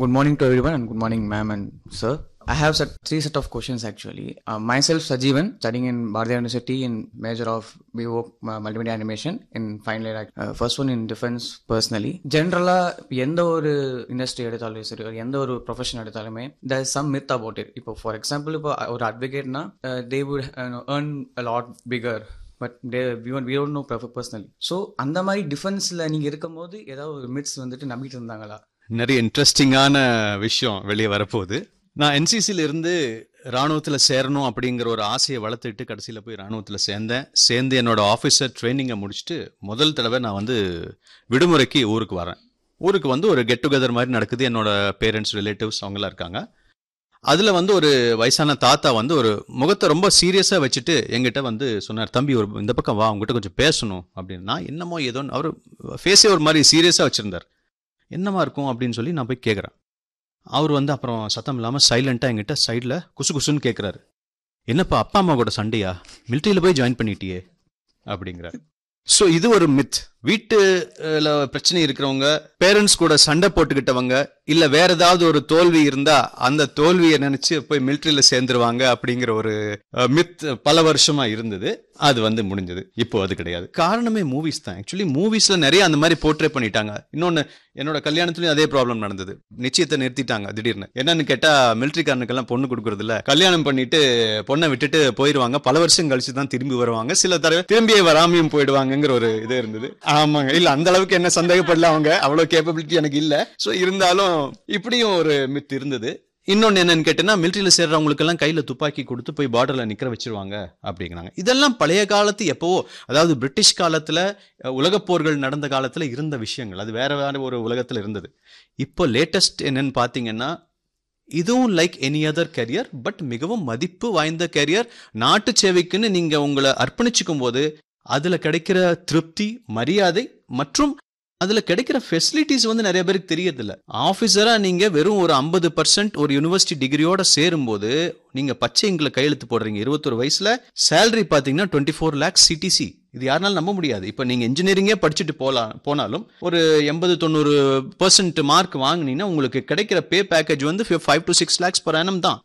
Good morning to everyone and good morning, ma'am and sir. I have set, three set of questions actually. Uh, myself, Sajeevan, studying in Bardha University in major of BO uh, multimedia animation in final year. Uh, first one in defense personally. ஜென்ரலா எந்த ஒரு industry எடுத்தாலும் சரி ஒரு எந்த ஒரு profession எடுத்தாலுமே there is some myth about it. இப்போ ஃபார் எக்ஸாம்பிள் இப்போ ஒரு அட்வொகேட்னா they would earn a lot figure but they we we don't know personally so அந்த மாதிரி டிஃபென்ஸில் நீங்கள் இருக்கும்போது ஏதாவது ஒரு மிட்ஸ் வந்துட்டு நம்பிட்டு இருந்தாங்களா நிறைய இன்ட்ரெஸ்டிங்கான விஷயம் வெளியே வரப்போகுது நான் என்சிசில இருந்து ராணுவத்தில் சேரணும் அப்படிங்கிற ஒரு ஆசையை வளர்த்துட்டு கடைசியில் போய் ராணுவத்தில் சேர்ந்தேன் சேர்ந்து என்னோட ஆஃபீஸர் ட்ரைனிங்கை முடிச்சுட்டு முதல் தடவை நான் வந்து விடுமுறைக்கு ஊருக்கு வரேன் ஊருக்கு வந்து ஒரு கெட் டுகெதர் மாதிரி நடக்குது என்னோட பேரண்ட்ஸ் ரிலேட்டிவ்ஸ் அவங்களாம் இருக்காங்க அதில் வந்து ஒரு வயசான தாத்தா வந்து ஒரு முகத்தை ரொம்ப சீரியஸாக வச்சுட்டு எங்கிட்ட வந்து சொன்னார் தம்பி ஒரு இந்த பக்கம் வா உங்ககிட்ட கொஞ்சம் பேசணும் அப்படின்னு நான் என்னமோ ஏதோ அவர் ஃபேஸே ஒரு மாதிரி சீரியஸாக வச்சுருந்தார் என்னமா இருக்கும் அப்படின்னு சொல்லி நான் போய் கேட்குறேன் அவர் வந்து அப்புறம் சத்தம் இல்லாமல் சைலண்ட்டாக எங்கிட்ட சைடில் குசு குசுன்னு கேட்குறாரு என்னப்பா அப்பா அம்மா கூட சண்டையா மிலிட்ரியில் போய் ஜாயின் பண்ணிட்டியே அப்படிங்கிறார் ஸோ இது ஒரு மித் வீட்டுல பிரச்சனை இருக்கிறவங்க பேரண்ட்ஸ் கூட சண்டை போட்டுக்கிட்டவங்க இல்ல வேற ஏதாவது ஒரு தோல்வி இருந்தா அந்த தோல்வியை நினைச்சு போய் மிலிட்ரியில சேர்ந்துருவாங்க அப்படிங்கிற ஒரு மித் பல வருஷமா இருந்தது அது வந்து முடிஞ்சது இப்போ அது கிடையாது காரணமே மூவிஸ் தான் ஆக்சுவலி மூவிஸ்ல நிறைய அந்த மாதிரி போர்ட்ரே பண்ணிட்டாங்க இன்னொன்னு என்னோட கல்யாணத்துலயும் அதே ப்ராப்ளம் நடந்தது நிச்சயத்தை நிறுத்திட்டாங்க திடீர்னு என்னன்னு கேட்டா மிலிட்ரிக்காரனுக்கெல்லாம் பொண்ணு கொடுக்கறது இல்ல கல்யாணம் பண்ணிட்டு பொண்ணை விட்டுட்டு போயிருவாங்க பல வருஷம் கழிச்சு தான் திரும்பி வருவாங்க சில தடவை திரும்பியே வராமையும் போயிடுவாங்கங்கிற ஒரு இது இருந்தது ஆமாங்க இல்ல அந்த அளவுக்கு என்ன சந்தேகப்படல அவங்க அவ்வளவு கேப்பபிலிட்டி எனக்கு இல்ல சோ இருந்தாலும் இப்படியும் ஒரு மித் இருந்தது இன்னொன்னு என்னன்னு கேட்டேன்னா மிலிட்ரியில சேர்றவங்களுக்கு எல்லாம் கையில துப்பாக்கி கொடுத்து போய் பார்டர்ல நிக்கிற வச்சிருவாங்க அப்படிங்கிறாங்க இதெல்லாம் பழைய காலத்து எப்பவோ அதாவது பிரிட்டிஷ் காலத்துல உலகப் போர்கள் நடந்த காலத்துல இருந்த விஷயங்கள் அது வேற வேற ஒரு உலகத்துல இருந்தது இப்போ லேட்டஸ்ட் என்னன்னு பாத்தீங்கன்னா இதுவும் like any other career but மிகவும் மதிப்பு வாய்ந்த கெரியர் நாட்டு சேவைக்குன்னு நீங்க உங்களை அர்ப்பணிச்சுக்கும் போது அதுல கிடைக்கிற திருப்தி மரியாதை மற்றும் அதுல கிடைக்கிற ஃபெசிலிட்டிஸ் வந்து நிறைய பேருக்கு தெரியறதில்ல ஆஃபீஸரா நீங்க வெறும் ஒரு ஐம்பது பர்சன்ட் ஒரு யூனிவர்சிட்டி டிகிரியோட சேரும்போது நீங்க பச்சை இங்கில கையெழுத்து போடுறீங்க இருபத்தொரு வயசுல சேலரி பாத்தீங்கன்னா டுவெண்ட்டி ஃபோர் லேக்ஸ் சிடிசி இது யாருனாலும் நம்ப முடியாது இப்போ நீங்க இன்ஜினியரிங்கே படிச்சுட்டு போலாம் போனாலும் ஒரு எண்பது தொண்ணூறு பர்சன்ட் மார்க் வாங்கினீங்கன்னா உங்களுக்கு கிடைக்கிற பே பேக்கேஜ் வந்து five to six lakhs per annum தான்